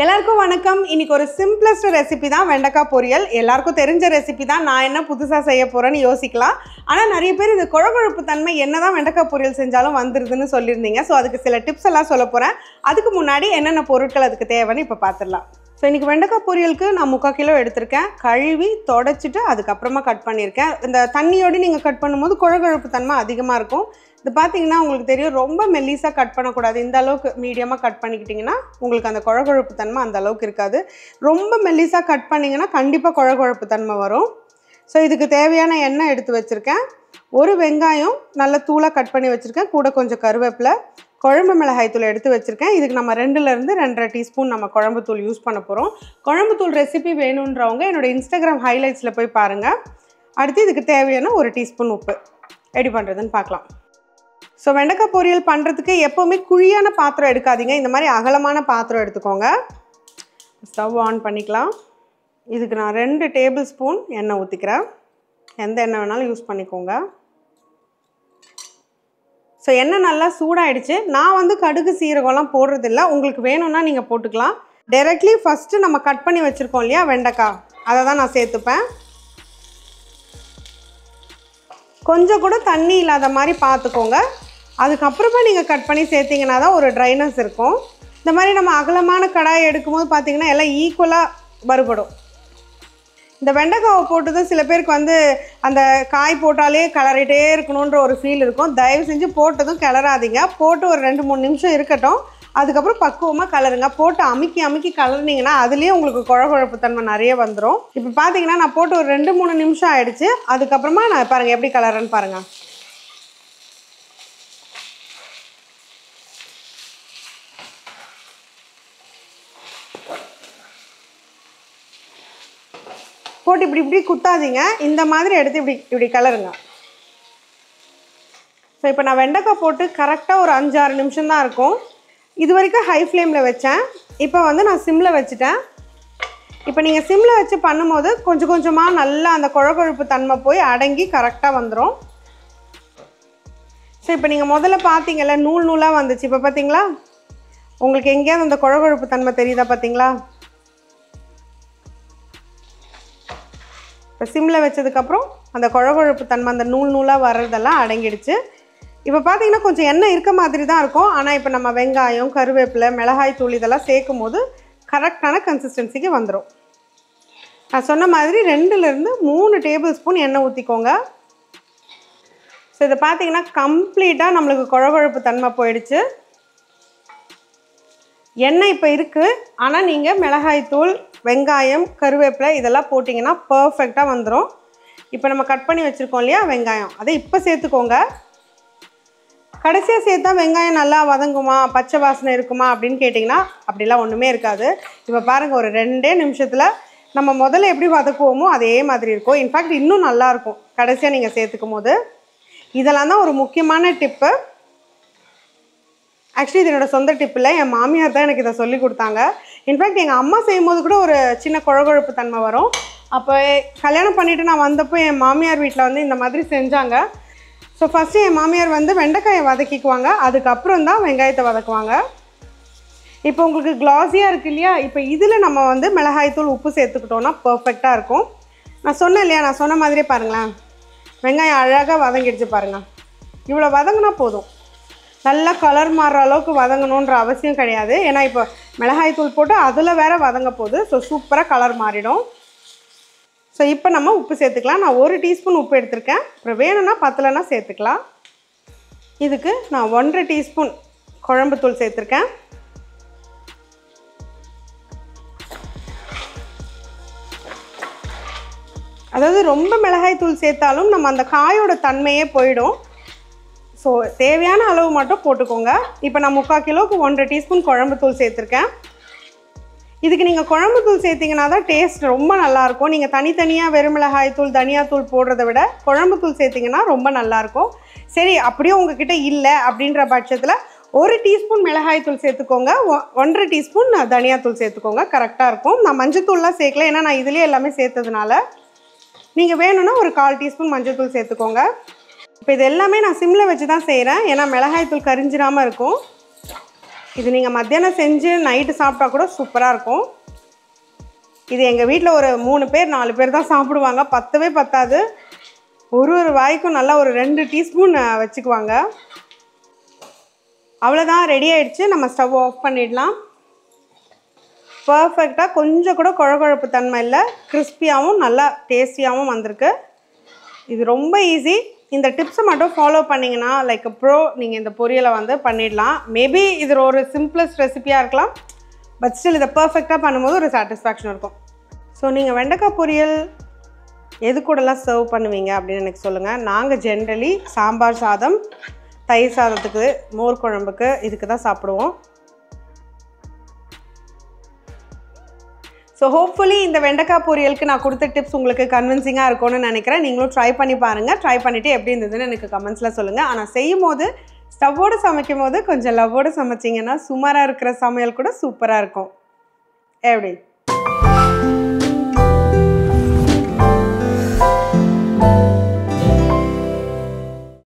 எல்லாருக்கும் வணக்கம் இன்னைக்கு ஒரு சிம்பிளஸ்ட் ரெசிபி தான் வெண்டைக்காய் பொரியல் எல்லாருக்கும் தெரிஞ்ச ரெசிபி தான் நான் என்ன புதுசாக செய்ய போகிறேன்னு யோசிக்கலாம் ஆனால் நிறைய பேர் இது குழகுழப்பு தன்மை என்ன தான் வெண்டைக்காய் பொரியல் செஞ்சாலும் வந்துருதுன்னு சொல்லியிருந்தீங்க ஸோ அதுக்கு சில டிப்ஸ் எல்லாம் சொல்ல போகிறேன் அதுக்கு முன்னாடி என்னென்ன பொருட்கள் அதுக்கு தேவைன்னு இப்போ பார்த்துடலாம் ஸோ இன்றைக்கி வெண்டைக்காய் பொரியலுக்கு நான் முக்கால் கிலோ எடுத்திருக்கேன் கழுவி தொடச்சிட்டு அதுக்கப்புறமா கட் பண்ணியிருக்கேன் இந்த தண்ணியோடு நீங்கள் கட் பண்ணும்போது குழகுழப்பு தன்மை அதிகமாக இருக்கும் இது பார்த்தீங்கன்னா உங்களுக்கு தெரியும் ரொம்ப மெல்லிஸாக கட் பண்ணக்கூடாது இந்த அளவுக்கு மீடியமாக கட் பண்ணிக்கிட்டிங்கன்னா உங்களுக்கு அந்த குழகுழப்பு தன்மை அந்த அளவுக்கு இருக்காது ரொம்ப மெல்லிஸாக கட் பண்ணிங்கன்னா கண்டிப்பாக குழகுழப்பு தன்மை வரும் ஸோ இதுக்கு தேவையான எண்ணெய் எடுத்து வச்சுருக்கேன் ஒரு வெங்காயம் நல்ல தூளாக கட் பண்ணி வச்சுருக்கேன் கூட கொஞ்சம் கருவேப்பிலை குழம்பு மிளகாய் தூள் எடுத்து வச்சுருக்கேன் இதுக்கு நம்ம ரெண்டுலேருந்து ரெண்டரை டீஸ்பூன் நம்ம குழம்பு தூள் யூஸ் பண்ண போகிறோம் குழம்பு தூள் ரெசிபி வேணுன்றவங்க என்னோட இன்ஸ்டாகிராம் ஹைலைட்ஸில் போய் பாருங்கள் அடுத்து இதுக்கு தேவையான ஒரு டீஸ்பூன் உப்பு ரெடி பண்ணுறதுன்னு பார்க்கலாம் ஸோ வெண்டைக்காய் பொரியல் பண்ணுறதுக்கு எப்போவுமே குழியான பாத்திரம் எடுக்காதீங்க இந்த மாதிரி அகலமான பாத்திரம் எடுத்துக்கோங்க ஸ்டவ் ஆன் பண்ணிக்கலாம் இதுக்கு நான் ரெண்டு டேபிள் ஸ்பூன் எண்ணெய் ஊற்றிக்கிறேன் எந்த எண்ணெய் வேணாலும் யூஸ் பண்ணிக்கோங்க ஸோ எண்ணெய் நல்லா சூடாயிடுச்சு நான் வந்து கடுகு சீரகம்லாம் போடுறதில்ல உங்களுக்கு வேணும்னா நீங்கள் போட்டுக்கலாம் டைரெக்ட்லி ஃபஸ்ட்டு நம்ம கட் பண்ணி வச்சுருக்கோம் இல்லையா வெண்டைக்காய் அதை தான் நான் சேர்த்துப்பேன் கொஞ்சம் கூட தண்ணி இல்லாத மாதிரி பார்த்துக்கோங்க அதுக்கப்புறமா நீங்கள் கட் பண்ணி சேர்த்திங்கன்னா தான் ஒரு ட்ரைனஸ் இருக்கும் இந்த மாதிரி நம்ம அகலமான கடாய் எடுக்கும்போது பார்த்தீங்கன்னா எல்லாம் ஈக்குவலாக வறுபடும் இந்த வெண்டைக்காவை போட்டதும் சில பேருக்கு வந்து அந்த காய் போட்டாலே கிளறிட்டே இருக்கணுன்ற ஒரு ஃபீல் இருக்கும் தயவு செஞ்சு போட்டதும் கிளறாதீங்க போட்டு ஒரு ரெண்டு மூணு நிமிஷம் இருக்கட்டும் அதுக்கப்புறம் பக்குவமாக கலருங்க போட்டு அமுக்கி அமுக்கி கலர்னீங்கன்னா அதுலேயே உங்களுக்கு குழகுழப்பு தன்மை நிறைய வந்துடும் இப்போ பார்த்தீங்கன்னா நான் போட்டு ஒரு ரெண்டு மூணு நிமிஷம் ஆயிடுச்சு அதுக்கப்புறமா நான் பாருங்கள் எப்படி கலருன்னு பாருங்கள் போட்டு இப்படி இப்படி குத்தாதீங்க இந்த மாதிரி எடுத்து இப்படி இப்படி கலருங்க ஸோ இப்போ நான் வெண்டைக்காய் போட்டு கரெக்டாக ஒரு அஞ்சாறு நிமிஷம் தான் இருக்கும் இது வரைக்கும் ஹை ஃப்ளேமில் வச்சேன் இப்போ வந்து நான் சிம்மில் வச்சுட்டேன் இப்போ நீங்கள் சிம்மில் வச்சு பண்ணும்போது கொஞ்சம் கொஞ்சமாக நல்லா அந்த குழகுழப்பு தன்மை போய் அடங்கி கரெக்டாக வந்துடும் ஸோ இப்போ நீங்கள் முதல்ல பார்த்தீங்கல்ல நூல் நூலாக வந்துச்சு இப்போ பார்த்தீங்களா உங்களுக்கு எங்கேயாவது அந்த குழகுழப்பு தன்மை தெரியுதா பார்த்தீங்களா இப்போ சிம்மில் வச்சதுக்கப்புறம் அந்த குழகுழப்பு தன்மை அந்த நூல் நூலாக வர்றதெல்லாம் அடங்கிடுச்சு இப்போ பார்த்தீங்கன்னா கொஞ்சம் எண்ணெய் இருக்க மாதிரி தான் இருக்கும் ஆனால் இப்போ நம்ம வெங்காயம் கருவேப்பிலை மிளகாய் தூள் இதெல்லாம் சேர்க்கும் போது கரெக்டான கன்சிஸ்டன்சிக்கு வந்துடும் நான் சொன்ன மாதிரி ரெண்டுலேருந்து மூணு டேபிள் ஸ்பூன் எண்ணெய் ஊற்றிக்கோங்க ஸோ இதை பார்த்தீங்கன்னா கம்ப்ளீட்டாக நம்மளுக்கு குழகுழப்பு தன்மை போயிடுச்சு எண்ணெய் இப்போ இருக்குது ஆனால் நீங்கள் மிளகாய் தூள் வெங்காயம் கருவேப்பிலை இதெல்லாம் போட்டிங்கன்னா பர்ஃபெக்டாக வந்துடும் இப்போ நம்ம கட் பண்ணி வச்சுருக்கோம் இல்லையா வெங்காயம் அதை இப்போ சேர்த்துக்கோங்க கடைசியாக சேர்த்தா வெங்காயம் நல்லா வதங்குமா பச்சை வாசனை இருக்குமா அப்படின்னு கேட்டிங்கன்னா அப்படிலாம் ஒன்றுமே இருக்காது இப்போ பாருங்கள் ஒரு ரெண்டே நிமிஷத்தில் நம்ம முதல்ல எப்படி வதக்குவோமோ அதே மாதிரி இருக்கும் இன்ஃபேக்ட் இன்னும் நல்லாயிருக்கும் கடைசியாக நீங்கள் சேர்த்துக்கும் போது இதெல்லாம் தான் ஒரு முக்கியமான டிப்பு ஆக்சுவலி இது என்னோட சொந்த டிப் இல்லை என் மாமியார் தான் எனக்கு இதை சொல்லி கொடுத்தாங்க இன்ஃபேக்ட் எங்கள் அம்மா செய்யும்போது கூட ஒரு சின்ன குழகுழப்பு தன்மை வரும் அப்போ கல்யாணம் பண்ணிவிட்டு நான் வந்தப்போ என் மாமியார் வீட்டில் வந்து இந்த மாதிரி செஞ்சாங்க ஸோ ஃபஸ்ட்டு என் மாமியார் வந்து வெண்டைக்காயை வதக்கிக்குவாங்க அதுக்கப்புறம் தான் வெங்காயத்தை வதக்குவாங்க இப்போ உங்களுக்கு க்ளாஸியாக இருக்கு இல்லையா இப்போ இதில் நம்ம வந்து மிளகாய்த்தூள் உப்பு சேர்த்துக்கிட்டோன்னா பர்ஃபெக்டாக இருக்கும் நான் சொன்னேன் இல்லையா நான் சொன்ன மாதிரியே பாருங்களேன் வெங்காயம் அழகாக வதங்கிடுச்சு பாருங்கள் இவ்வளோ வதங்கினா போதும் நல்லா கலர் மாறுற அளவுக்கு வதங்கணுன்ற அவசியம் கிடையாது ஏன்னா இப்போ மிளகாய் தூள் போட்டு அதில் வேற வதங்க போகுது ஸோ சூப்பராக கலர் மாறிடும் ஸோ இப்போ நம்ம உப்பு சேர்த்துக்கலாம் நான் ஒரு டீஸ்பூன் உப்பு எடுத்திருக்கேன் அப்புறம் வேணும்னா பத்தலைன்னா சேர்த்துக்கலாம் இதுக்கு நான் ஒன்றரை டீஸ்பூன் குழம்பு தூள் சேர்த்துருக்கேன் அதாவது ரொம்ப மிளகாய் தூள் சேர்த்தாலும் நம்ம அந்த காயோட தன்மையே போயிடும் ஸோ தேவையான அளவு மட்டும் போட்டுக்கோங்க இப்போ நான் முக்கால் கிலோவுக்கு ஒன்றரை டீஸ்பூன் குழம்பு தூள் சேர்த்துருக்கேன் இதுக்கு நீங்கள் குழம்பு தூள் சேர்த்திங்கன்னா தான் டேஸ்ட் ரொம்ப நல்லாயிருக்கும் நீங்கள் தனித்தனியாக வெறும் மிளகாய் தூள் தனியாத்தூள் போடுறத விட குழம்பு தூள் சேர்த்திங்கன்னா ரொம்ப நல்லாயிருக்கும் சரி அப்படியே உங்ககிட்ட இல்லை அப்படின்ற பட்சத்தில் ஒரு டீஸ்பூன் மிளகாய் தூள் சேர்த்துக்கோங்க ஒ- ஒன்றரை டீஸ்பூன் தனியாத்தூள் சேர்த்துக்கோங்க கரெக்டாக இருக்கும் நான் மஞ்சத்தூள்லாம் சேர்க்கல ஏன்னா நான் இதுலேயே எல்லாமே சேர்த்ததுனால நீங்கள் வேணும்னா ஒரு கால் டீஸ்பூன் மஞ்சத்தூள் சேர்த்துக்கோங்க இப்போ இது எல்லாமே நான் சிம்மில் வச்சு தான் செய்கிறேன் ஏன்னா மிளகாய் தூள் கரிஞ்சிடாமல் இருக்கும் இது நீங்கள் மத்தியானம் செஞ்சு நைட்டு சாப்பிட்டா கூட சூப்பராக இருக்கும் இது எங்கள் வீட்டில் ஒரு மூணு பேர் நாலு பேர் தான் சாப்பிடுவாங்க பத்தவே பத்தாது ஒரு ஒரு வாய்க்கும் நல்லா ஒரு ரெண்டு டீஸ்பூன் வச்சுக்குவாங்க அவ்வளோதான் ரெடி ஆயிடுச்சு நம்ம ஸ்டவ் ஆஃப் பண்ணிடலாம் பர்ஃபெக்டாக கொஞ்சம் கூட குழகுழப்பு தன்மை இல்லை கிறிஸ்பியாகவும் நல்லா டேஸ்டியாகவும் வந்திருக்கு இது ரொம்ப ஈஸி இந்த டிப்ஸை மட்டும் ஃபாலோ பண்ணிங்கன்னா லைக் ப்ரோ நீங்கள் இந்த பொரியலை வந்து பண்ணிடலாம் மேபி இது ஒரு சிம்பிளஸ்ட் ரெசிபியாக இருக்கலாம் பட் ஸ்டில் இதை பர்ஃபெக்டாக பண்ணும்போது ஒரு சாட்டிஸ்ஃபேக்ஷன் இருக்கும் ஸோ நீங்கள் வெண்டைக்காய் பொரியல் எது கூடலாம் சர்வ் பண்ணுவீங்க அப்படின்னு எனக்கு சொல்லுங்கள் நாங்கள் ஜென்ரலி சாம்பார் சாதம் தயிர் சாதத்துக்கு மோர் குழம்புக்கு இதுக்கு தான் சாப்பிடுவோம் ஸோ ஹோப்ஃபுல்லி இந்த வெண்டைக்காய் பொரியலுக்கு நான் கொடுத்த டிப்ஸ் உங்களுக்கு கன்வின்சிங்காக இருக்கும்னு நினைக்கிறேன் நீங்களும் ட்ரை பண்ணி பாருங்கள் ட்ரை பண்ணிவிட்டு எப்படி இருந்ததுன்னு எனக்கு கமெண்ட்ஸில் சொல்லுங்கள் ஆனால் செய்யும் போது ஸ்டவ்வோடு சமைக்கும் போது கொஞ்சம் லவ்வோடு சமைச்சிங்கன்னா சுமாராக இருக்கிற சமையல் கூட சூப்பராக இருக்கும் எப்படி